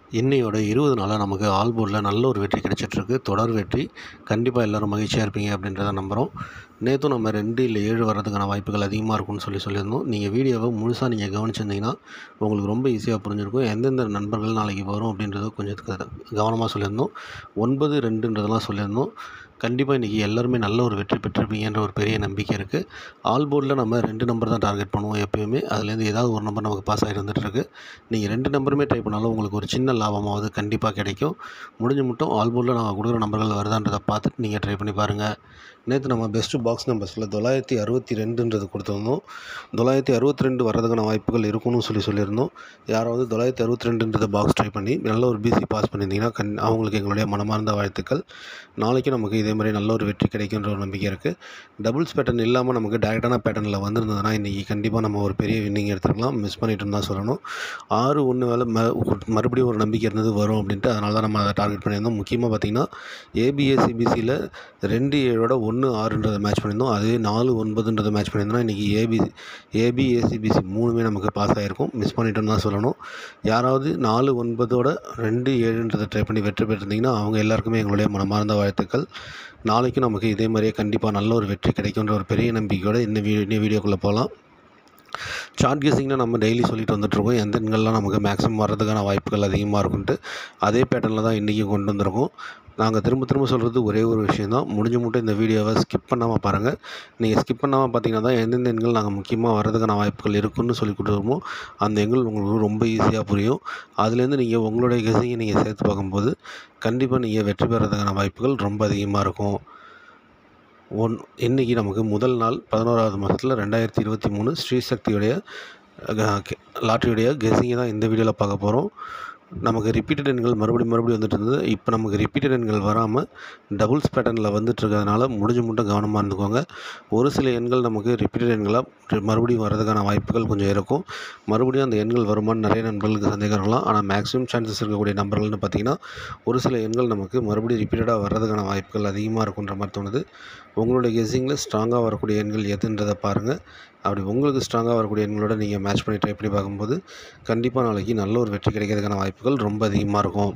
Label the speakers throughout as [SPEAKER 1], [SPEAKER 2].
[SPEAKER 1] இன்னையோட இருபது நாளாக நமக்கு ஆல் போர்டில் நல்ல ஒரு வெற்றி கிடைச்சிட்ருக்கு தொடர் வெற்றி கண்டிப்பாக எல்லோரும் மகிழ்ச்சியாக இருப்பீங்க அப்படின்றத நம்புகிறோம் நேற்றும் நம்ம ரெண்டு இல்லை ஏழு வர்றதுக்கான வாய்ப்புகள் அதிகமாக இருக்கும்னு சொல்லி சொல்லியிருந்தோம் நீங்கள் வீடியோவை முழுசாக நீங்கள் கவனிச்சிருந்தீங்கன்னா உங்களுக்கு ரொம்ப ஈஸியாக புரிஞ்சிருக்கும் எந்தெந்த நண்பர்கள் நாளைக்கு வரும் அப்படின்றத கொஞ்சம் க- கவனமாக சொல்லியிருந்தோம் ஒன்பது ரெண்டுன்றதெல்லாம் சொல்லியிருந்தோம் கண்டிப்பாக இன்றைக்கி எல்லாருமே நல்ல ஒரு வெற்றி பெற்றிருப்பீங்கன்ற ஒரு பெரிய நம்பிக்கை இருக்குது ஆல் போர்டில் நம்ம ரெண்டு நம்பர் தான் டார்கெட் பண்ணுவோம் எப்பயுமே அதுலேருந்து ஏதாவது ஒரு நம்பர் நமக்கு பாஸ் ஆகி வந்துட்டுருக்கு நீங்கள் ரெண்டு நம்பருமே ட்ரை பண்ணாலும் உங்களுக்கு ஒரு சின்ன லாபமாவது கண்டிப்பாக கிடைக்கும் முடிஞ்ச மட்டும் ஆல் போர்டில் நாங்கள் கொடுக்குற நம்பர்கள் வருதான்றதை பார்த்துட்டு நீங்கள் ட்ரை பண்ணி பாருங்கள் நேற்று நம்ம பெஸ்ட்டு பாக்ஸ் நம்பர்ஸில் தொள்ளாயிரத்தி அறுபத்தி ரெண்டுன்றது கொடுத்துருந்தோம் தொள்ளாயிரத்தி அறுபத்தி ரெண்டு வர்றதுக்கான வாய்ப்புகள் இருக்கும்னு சொல்லி சொல்லியிருந்தோம் யாராவது தொள்ளாயிரத்தி அறுபத்தி ரெண்டுன்றதை பாக்ஸ் ட்ரை பண்ணி நல்ல ஒரு பிசி பாஸ் பண்ணியிருந்தீங்கன்னா கண் அவங்களுக்கு எங்களுடைய மனமார்ந்த வாழ்த்துக்கள் நாளைக்கு நமக்கு இதே மாதிரி நல்ல ஒரு வெற்றி கிடைக்குன்ற ஒரு நம்பிக்கை இருக்குது டபுள்ஸ் பேட்டர்ன் இல்லாமல் நமக்கு டேரெக்டான பேட்டர்னில் வந்திருந்ததுன்னா இன்றைக்கி கண்டிப்பாக நம்ம ஒரு பெரிய வின்னிங் எடுத்துருக்கலாம் மிஸ் பண்ணிட்டு தான் சொல்லணும் ஆறு ஒன்று வேலை ம மறுபடியும் ஒரு நம்பிக்கை இருந்தது வரும் அப்படின்ட்டு அதனால தான் நம்ம அதை டார்கெட் பண்ணியிருந்தோம் முக்கியமாக பார்த்தீங்கன்னா ஏபிஎஸ்சிபிசியில் ரெண்டு ஏழோட ஒன்று ஆறுன்றதை மேட்ச் பண்ணியிருந்தோம் அதே நாலு ஒன்பதுன்றதை மேட்ச் பண்ணியிருந்தோம் இன்றைக்கி ஏபி ஏபிஏசிபிசி மூணுமே நமக்கு பாஸ் ஆகிருக்கும் மிஸ் பண்ணிட்டோம்னு தான் சொல்லணும் யாராவது நாலு ஒன்பதோட ரெண்டு ஏழுன்றதை ட்ரை பண்ணி வெற்றி பெற்றிருந்தீங்கன்னா அவங்க எல்லாருக்குமே எங்களுடைய மனமார்ந்த வாழ்த்துக்கள் நாளைக்கும் நமக்கு இதே மாதிரியே கண்டிப்பாக நல்ல ஒரு வெற்றி கிடைக்குன்ற ஒரு பெரிய நம்பிக்கையோட இந்த வீடியோ இந்த வீடியோக்குள்ளே போகலாம் சார்ட் கெஸிங்னா நம்ம டெய்லி சொல்லிட்டு வந்துட்டுருக்கோம் எந்த எண்கள்லாம் நமக்கு மேக்ஸிமம் வர்றதுக்கான வாய்ப்புகள் அதிகமாக இருக்குன்ட்டு அதே பேட்டர்னில் தான் இன்றைக்கும் கொண்டு வந்திருக்கோம் நாங்கள் திரும்ப திரும்ப சொல்கிறது ஒரே ஒரு விஷயம் தான் முடிஞ்ச மட்டும் இந்த வீடியோவை ஸ்கிப் பண்ணாமல் பாருங்கள் நீங்கள் ஸ்கிப் பண்ணாமல் பார்த்தீங்கன்னா தான் எந்தெந்த எண்கள் நாங்கள் முக்கியமாக வர்றதுக்கான வாய்ப்புகள் இருக்குன்னு சொல்லி கொடுத்துருமோ அந்த எண்கள் உங்களுக்கு ரொம்ப ஈஸியாக புரியும் அதுலேருந்து நீங்கள் உங்களுடைய கெஸிங்கை நீங்கள் சேர்த்து பார்க்கும்போது கண்டிப்பாக நீங்கள் வெற்றி பெறதுக்கான வாய்ப்புகள் ரொம்ப அதிகமாக இருக்கும் ஒன் இன்றைக்கி நமக்கு முதல் நாள் பதினோராவது மாதத்தில் ரெண்டாயிரத்தி இருபத்தி மூணு ஸ்ரீசக்தியுடைய அஹ், கெ- லாட்டரியுடைய கெஸிங்கை தான் இந்த வீடியோவில் பார்க்க போகிறோம் நமக்கு ரிப்பீட்டட் எண்கள் மறுபடியும் மறுபடியும் வந்துட்டு இருந்தது இப்போ நமக்கு ரிப்பீட்டட் எண்கள் வராமல் டபுள்ஸ் பேட்டர்னில் வந்துட்டு இருக்கிறதுனால முடிஞ்ச மட்டும் கவனமாக இருந்துக்கோங்க ஒரு சில எண்கள் நமக்கு ரிப்பீட்டட் எண்களாக மறுபடியும் வர்றதுக்கான வாய்ப்புகள் கொஞ்சம் இருக்கும் மறுபடியும் அந்த எண்கள் வருமான்னு நிறைய நண்பர்களுக்கு சந்தேகம் இருக்கலாம் ஆனால் மேக்ஸிமம் சான்சஸ் இருக்கக்கூடிய நம்பர்கள்னு பார்த்தீங்கன்னா ஒரு சில எண்கள் நமக்கு மறுபடியும் ரிப்பீட்டடாக வர்றதுக்கான வாய்ப்புகள் அதிகமாக இருக்குன்ற மாதிரி தோணுது உங்களுடைய கெஸிங்கில் ஸ்ட்ராங்காக வரக்கூடிய எண்கள் எதுன்றதை பாருங்கள் அப்படி உங்களுக்கு ஸ்ட்ராங்காக வரக்கூடிய எண்களோட நீங்கள் மேட்ச் பண்ணி ட்ரை பண்ணி பார்க்கும்போது கண்டிப்பாக நாளைக்கு நல்ல ஒரு வெற்றி கிடைக்கிறதுக்கான வாய்ப்புகள் ரொம்ப அதிகமாக இருக்கும்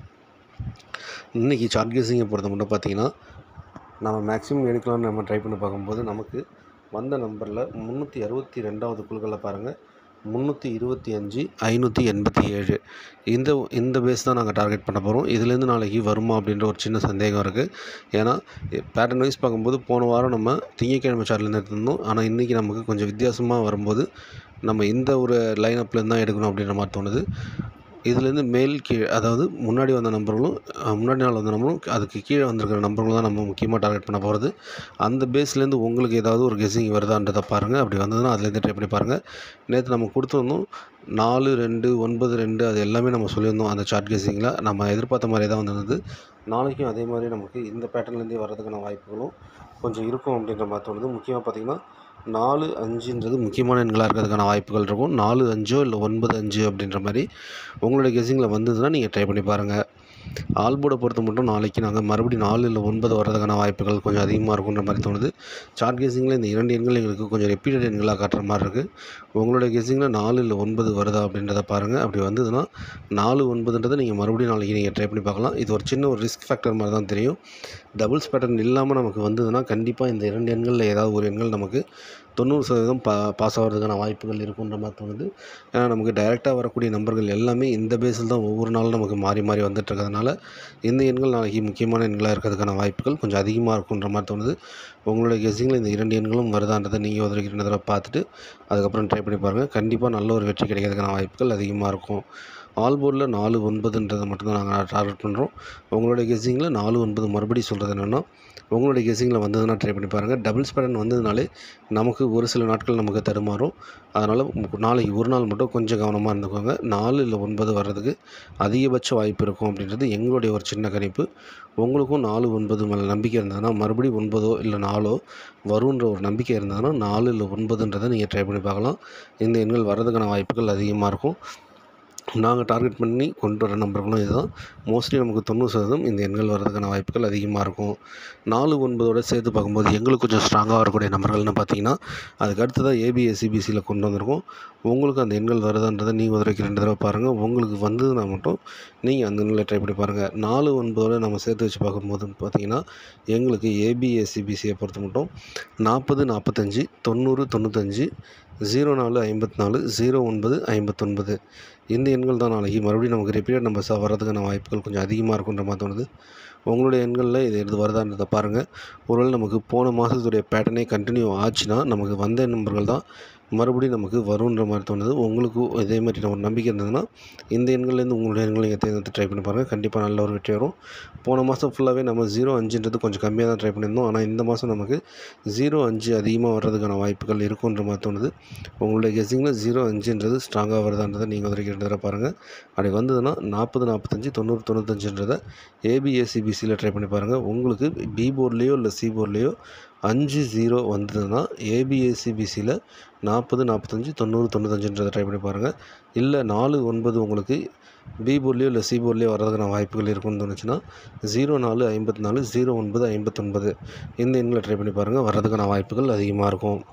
[SPEAKER 1] இன்றைக்கி சார்ட் கெஸிங்கை பொறுத்த மட்டும் பார்த்தீங்கன்னா நம்ம மேக்ஸிமம் எடுக்கலாம்னு நம்ம ட்ரை பண்ணி பார்க்கும்போது நமக்கு வந்த நம்பரில் முந்நூற்றி அறுபத்தி ரெண்டாவது குழுக்களில் பாருங்கள் முந்நூற்றி இருபத்தி அஞ்சு ஐநூற்றி எண்பத்தி ஏழு இந்த இந்த பேஸ் தான் நாங்கள் டார்கெட் பண்ண போகிறோம் இதுலேருந்து நாளைக்கு வருமா அப்படின்ற ஒரு சின்ன சந்தேகம் இருக்குது ஏன்னா பேட்டர்ன் வைஸ் பார்க்கும்போது போன வாரம் நம்ம திங்கக்கிழமை சார்ட்லேருந்து எடுத்திருந்தோம் ஆனால் இன்றைக்கி நமக்கு கொஞ்சம் வித்தியாசமாக வரும்போது நம்ம இந்த ஒரு லைன் அப்லேருந்து தான் எடுக்கணும் அப்படின்ற மாதிரி தோணுது இதுலேருந்து மேல் கீழ் அதாவது முன்னாடி வந்த நம்பர்களும் அஹ், முன்னாடி நாள் வந்த நம்பரும் அதுக்கு கீழே வந்திருக்கிற நம்பர்களும் தான் நம்ம முக்கியமாக டார்கெட் பண்ண போகிறது அந்த பேஸ்லேருந்து உங்களுக்கு ஏதாவது ஒரு கெஸிங் வருதான்றதை பாருங்கள் அப்படி வந்ததுன்னா அதுலேருந்து ட்ரை பண்ணி பாருங்கள் நேற்று நம்ம கொடுத்துருந்தோம் நாலு ரெண்டு ஒன்பது ரெண்டு அது எல்லாமே நம்ம சொல்லியிருந்தோம் அந்த சார்ட் கெஸிங்கில் நம்ம எதிர்பார்த்த மாதிரியே தான் வந்திருந்தது நாளைக்கும் அதே மாதிரி நமக்கு இந்த பேட்டர்ன்லேருந்தே வர்றதுக்கான வாய்ப்புகளும் கொஞ்சம் இருக்கும் அப்படின்ற மாதிரி தோணுது முக்கியமாக பார்த்திங்கன்னா நாலு அஞ்சுன்றது முக்கியமான எண்களாக இருக்கிறதுக்கான வாய்ப்புகள் இருக்கும் நாலு அஞ்சோ இல்லை ஒன்பது அஞ்சு அப்படின்ற மாதிரி உங்களுடைய கெஸிங்கில் வந்ததுன்னா நீங்கள் ட்ரை பண்ணி பாருங்கள் ஆல்போர்டை பொறுத்த மட்டும் நாளைக்கு நாங்கள் மறுபடியும் நாலு இல்லை ஒன்பது வர்றதுக்கான வாய்ப்புகள் கொஞ்சம் அதிகமாக இருக்குன்ற மாதிரி தோணுது சார்ட் கெஸிங்கில் இந்த இரண்டு எண்கள் எங்களுக்கு கொஞ்சம் ரெப்பீட்டட் எண்களாக காட்டுற மாதிரி இருக்குது உங்களுடைய கெஸிங்கில் நாலு இல்லை ஒன்பது வருதா அப்படின்றத பாருங்கள் அப்படி வந்ததுன்னா நாலு ஒன்பதுன்றதை நீங்கள் மறுபடியும் நாளைக்கு நீங்கள் ட்ரை பண்ணி பார்க்கலாம் இது ஒரு சின்ன ஒரு ரிஸ்க் ஃபேக்டர் மாதிரி தான் தெரியும் டபுள்ஸ் பேட்டர்ன் இல்லாமல் நமக்கு வந்ததுன்னா கண்டிப்பாக இந்த இரண்டு எண்களில் ஏதாவது ஒரு எண்கள் நமக்கு தொண்ணூறு சதவீதம் பா பாஸ் ஆகிறதுக்கான வாய்ப்புகள் இருக்குன்ற மாதிரி தோணுது ஏன்னா நமக்கு டைரெக்டாக வரக்கூடிய நம்பர்கள் எல்லாமே இந்த பேஸில் தான் ஒவ்வொரு நாளும் நமக்கு மாறி மாறி வந்துட்டு இருக்கிறதுனால இந்த எண்கள் நாளைக்கு முக்கியமான எண்களாக இருக்கிறதுக்கான வாய்ப்புகள் கொஞ்சம் அதிகமாக இருக்குன்ற மாதிரி தோணுது உங்களுடைய கெஸிங்கில் இந்த இரண்டு எண்களும் வருதான்றதை நீங்கள் ஒரு ரெண்டு தடவை பார்த்துட்டு அதுக்கப்புறம் ட்ரை பண்ணி பாருங்கள் கண்டிப்பாக நல்ல ஒரு வெற்றி கிடைக்கிறதுக்கான வாய்ப்புகள் அதிகமாக இருக்கும் ஆல் போர்டில் நாலு ஒன்பதுன்றதை மட்டும்தான் நாங்கள் டார்கெட் பண்ணுறோம் உங்களுடைய கெஸிங்கில் நாலு ஒன்பது மறுபடியும் சொல்கிறது என்னென்னா உங்களுடைய கெஸிங்கில் வந்ததுன்னா ட்ரை பண்ணி பாருங்கள் டபுள்ஸ் பேட்டர்ன் வந்ததுனாலே நமக்கு ஒரு சில நாட்கள் நமக்கு தடுமாறும் அதனால் நாளைக்கு ஒரு நாள் மட்டும் கொஞ்சம் கவனமாக இருந்துக்கோங்க நாலு இல்லை ஒன்பது வர்றதுக்கு அதிகபட்ச வாய்ப்பு இருக்கும் அப்படின்றது எங்களுடைய ஒரு சின்ன கணிப்பு உங்களுக்கும் நாலு ஒன்பது மேலே நம்பிக்கை இருந்ததுன்னா மறுபடியும் ஒன்பதோ இல்லை நாலோ வருன்ற ஒரு நம்பிக்கை இருந்ததுன்னா நாலு இல்லை ஒன்பதுன்றதை நீங்கள் ட்ரை பண்ணி பார்க்கலாம் இந்த எண்கள் வர்றதுக்கான வாய்ப்புகள் அதிகமாக இருக்கும் நாங்கள் டார்கெட் பண்ணி கொண்டு வர நம்பர்களும் இதுதான் மோஸ்ட்லி நமக்கு தொண்ணூறு சதவீதம் இந்த எண்கள் வர்றதுக்கான வாய்ப்புகள் அதிகமாக இருக்கும் நாலு ஒன்பதோட சேர்த்து பார்க்கும்போது எங்களுக்கு கொஞ்சம் ஸ்ட்ராங்காக வரக்கூடிய நம்பர்கள்னு பார்த்தீங்கன்னா அதுக்கு அடுத்ததாக ஏபிஎஸ்சிபிசியில் கொண்டு வந்திருக்கோம் உங்களுக்கு அந்த எண்கள் வருதான்றதை நீங்கள் ஒரு தடவைக்கு ரெண்டு தடவை பாருங்கள் உங்களுக்கு வந்ததுன்னா மட்டும் நீங்கள் அந்த எண்ணில் ட்ரை பண்ணி பாருங்கள் நாலு ஒன்பதோட நம்ம சேர்த்து வச்சு பார்க்கும்போது பார்த்தீங்கன்னா எங்களுக்கு ஏபிஎஸ்சிபிசியை பொறுத்த மட்டும் நாற்பது நாற்பத்தஞ்சி தொண்ணூறு தொண்ணூத்தஞ்சு ஜீரோ நாலு ஐம்பத்தி நாலு ஜீரோ ஒன்பது ஐம்பத்தொன்பது இந்த எண்கள் தான் நாளைக்கு மறுபடியும் நமக்கு ரிப்பீட் நம்பர்ஸாக வர்றதுக்கான வாய்ப்புகள் கொஞ்சம் அதிகமாக இருக்குன்ற மாதிரி தோணுது உங்களுடைய எண்களில் இது எடுத்து வருதான்றதை பாருங்கள் ஒருவேளை நமக்கு போன மாதத்துடைய பேட்டர்னே கண்டினியூ ஆச்சுன்னா நமக்கு வந்த நம்பர்கள் தான் மறுபடியும் நமக்கு வருன்ற மாதிரி தோணுது உங்களுக்கு இதே மாதிரி ஒரு நம்பிக்கை இருந்ததுன்னா இந்த எண்கள்லேருந்து உங்களுடைய எண்களை நீங்கள் தேர்ந்தெடுத்து ட்ரை பண்ணி பாருங்கள் கண்டிப்பாக நல்ல ஒரு வெற்றி வரும் போன மாதம் ஃபுல்லாகவே நம்ம ஜீரோ அஞ்சுன்றது கொஞ்சம் கம்மியாக தான் ட்ரை பண்ணியிருந்தோம் ஆனால் இந்த மாதம் நமக்கு ஜீரோ அஞ்சு அதிகமாக வர்றதுக்கான வாய்ப்புகள் இருக்குன்ற மாதிரி தோணுது உங்களுடைய கெஸிங்கில் ஜீரோ அஞ்சுன்றது ஸ்ட்ராங்காக வருதான்றதை நீங்கள் வரைக்கும் ரெண்டு தடவை பாருங்கள் அப்படி வந்ததுன்னா நாற்பது நாற்பத்தஞ்சு தொண்ணூறு தொண்ணூத்தஞ்சுன்றதை ஏபிஎஸ்சிபிசியில் ட்ரை பண்ணி பாருங்கள் உங்களுக்கு பி போர்ட்லேயோ இல்லை சி போர்ட்லேயோ அஞ்சு ஜீரோ வந்ததுன்னா ஏபிஎஸ்சிபிசியில் நாற்பது நாற்பத்தஞ்சு தொண்ணூறு தொண்ணூத்தஞ்சுன்றதை ட்ரை பண்ணி பாருங்கள் இல்லை நாலு ஒன்பது உங்களுக்கு பி போர்ட்லேயோ இல்லை சி போர்ட்லேயோ வர்றதுக்கான வாய்ப்புகள் இருக்குன்னு தோணுச்சுன்னா ஜீரோ நாலு ஐம்பத்தி நாலு ஜீரோ ஒன்பது ஐம்பத்தொன்பது இந்த எண்ணில் ட்ரை பண்ணி பாருங்கள் வர்றதுக்கான வாய்ப்புகள் அதிகமாக இருக்கும்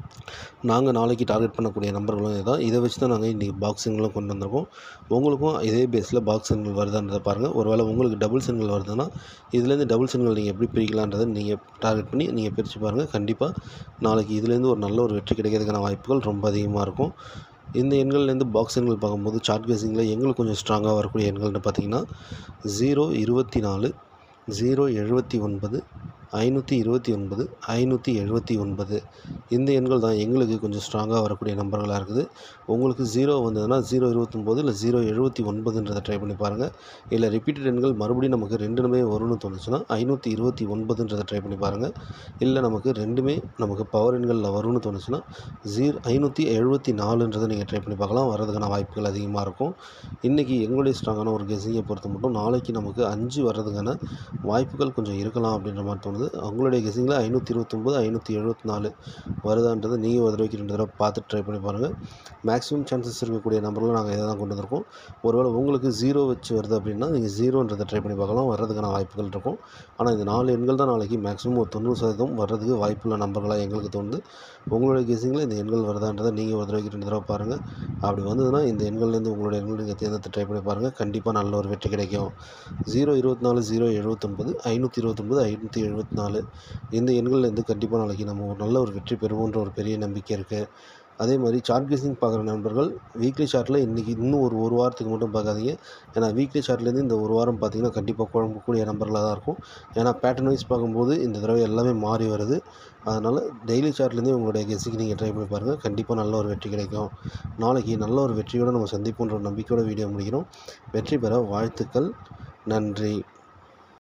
[SPEAKER 1] நாங்கள் நாளைக்கு டார்கெட் பண்ணக்கூடிய நம்பர்களும் இதுதான் இதை வச்சு தான் நாங்கள் இன்றைக்கி பாக்ஸிங்களும் கொண்டு வந்திருக்கோம் உங்களுக்கும் இதே பேஸில் பாக்ஸ் எண்கள் வருதான்றதை பாருங்கள் ஒருவேளை உங்களுக்கு டபுள் எண்கள் வருதுன்னா இதுலேருந்து டபுள் எண்கள் நீங்கள் எப்படி பிரிக்கலான்றதை நீங்கள் டார்கெட் பண்ணி நீங்கள் பிரித்து பாருங்கள் கண்டிப்பாக நாளைக்கு இதுலேருந்து ஒரு நல்ல ஒரு வெற்றி கிடைக்கிறதுக்கான வாய்ப்புகள் ரொம்ப அதிகமாக இருக்கும் இந்த எண்கள்லேருந்து பாக்ஸ் எண்கள் பார்க்கும்போது சார்ட் கேசிங்கில் எங்களுக்கு கொஞ்சம் ஸ்ட்ராங்காக வரக்கூடிய எண்கள்னு பார்த்தீங்கன்னா ஜீரோ இருபத்தி நாலு ஜீரோ எழுபத்தி ஒன்பது ஐநூற்றி இருபத்தி ஒன்பது ஐநூற்றி எழுபத்தி ஒன்பது இந்த எண்கள் தான் எங்களுக்கு கொஞ்சம் ஸ்ட்ராங்காக வரக்கூடிய நம்பர்களாக இருக்குது உங்களுக்கு ஜீரோ வந்ததுன்னா ஜீரோ இருபத்தொம்போது இல்லை ஜீரோ எழுபத்தி ஒன்பதுன்றதை ட்ரை பண்ணி பாருங்கள் இல்லை ரிப்பீட்டட் எண்கள் மறுபடியும் நமக்கு ரெண்டுமே வரும்னு தோணுச்சுன்னா ஐநூற்றி இருபத்தி ஒன்பதுன்றதை ட்ரை பண்ணி பாருங்கள் இல்லை நமக்கு ரெண்டுமே நமக்கு பவர் எண்களில் வரும்னு தோணுச்சுன்னா ஜீரோ ஐநூற்றி எழுபத்தி நாலுன்றதை நீங்கள் ட்ரை பண்ணி பார்க்கலாம் வரதுக்கான வாய்ப்புகள் அதிகமாக இருக்கும் இன்றைக்கி எங்களுடைய ஸ்ட்ராங்கான ஒரு கெஸிங்கை பொறுத்த மட்டும் நாளைக்கு நமக்கு அஞ்சு வர்றதுக்கான வாய்ப்புகள் கொஞ்சம் இருக்கலாம் அப்படின்ற மாதிரி தோணுது அவங்களுடைய கெஸிங்கில் ஐநூற்றி இருபத்தொம்போது ஐநூற்றி எழுபத்தி நாலு வருதான்றது நீங்கள் ஒரு தடவைக்கு ரெண்டு தடவை பார்த்து ட்ரை பண்ணி பாருங்கள் மேக்ஸிமம் சான்சஸ் இருக்கக்கூடிய நம்பரில் நாங்கள் இதை தான் கொண்டு வந்திருக்கோம் ஒருவேளை உங்களுக்கு ஜீரோ வச்சு வருது அப்படின்னா நீங்கள் ஜீரோன்றதை ட்ரை பண்ணி பார்க்கலாம் வர்றதுக்கான வாய்ப்புகள் இருக்கும் ஆனால் இந்த நாலு எண்கள் தான் நாளைக்கு மேக்ஸிமம் ஒரு தொண்ணூறு சதவீதம் வர்றதுக்கு வாய்ப்புள்ள நம்பர்களாக எங்களுக்கு தோணுது உங்களுடைய கெஸிங்கில் இந்த எண்கள் வருதான்றதை நீங்கள் ஒரு தடவைக்கு ரெண்டு தடவை பாருங்கள் அப்படி வந்ததுன்னா இந்த எண்கள்லேருந்து உங்களுடைய எண்கள் நீங்கள் தேர்ந்தெடுத்து ட்ரை பண்ணி பாருங்கள் கண்டிப்பாக நல்ல ஒரு வெற்றி கிடைக்கும் ஜீரோ இருபத்தி நாலு ஜீரோ எழுபத்தொன்பது ஐநூற்றி இருபத்தொன்பது ஐநூற்றி எழுபத்தி நாலு இந்த எண்கள்லேருந்து கண்டிப்பாக நாளைக்கு நம்ம ஒரு நல்ல ஒரு வெற்றி பெறுவோன்ற ஒரு பெரிய நம்பிக்கை இருக்குது அதே மாதிரி சார்ட் கேசிங் பார்க்குற நண்பர்கள் வீக்லி சார்ட்டில் இன்றைக்கி இன்னும் ஒரு ஒரு வாரத்துக்கு மட்டும் பார்க்காதீங்க ஏன்னா வீக்லி சார்ட்லேருந்து இந்த ஒரு வாரம் பார்த்திங்கன்னா கண்டிப்பாக குழம்பக்கூடிய நம்பர்களாக தான் இருக்கும் ஏன்னா பேட்டர்ன் வைஸ் பார்க்கும்போது இந்த தடவை எல்லாமே மாறி வருது அதனால் டெய்லி சார்ட்லேருந்தே உங்களுடைய கெஸுக்கு நீங்கள் ட்ரை பண்ணி பாருங்கள் கண்டிப்பாக நல்ல ஒரு வெற்றி கிடைக்கும் நாளைக்கு நல்ல ஒரு வெற்றியோடு நம்ம சந்திப்போன்ற ஒரு நம்பிக்கையோட வீடியோ முடிக்கிறோம் வெற்றி பெற வாழ்த்துக்கள் நன்றி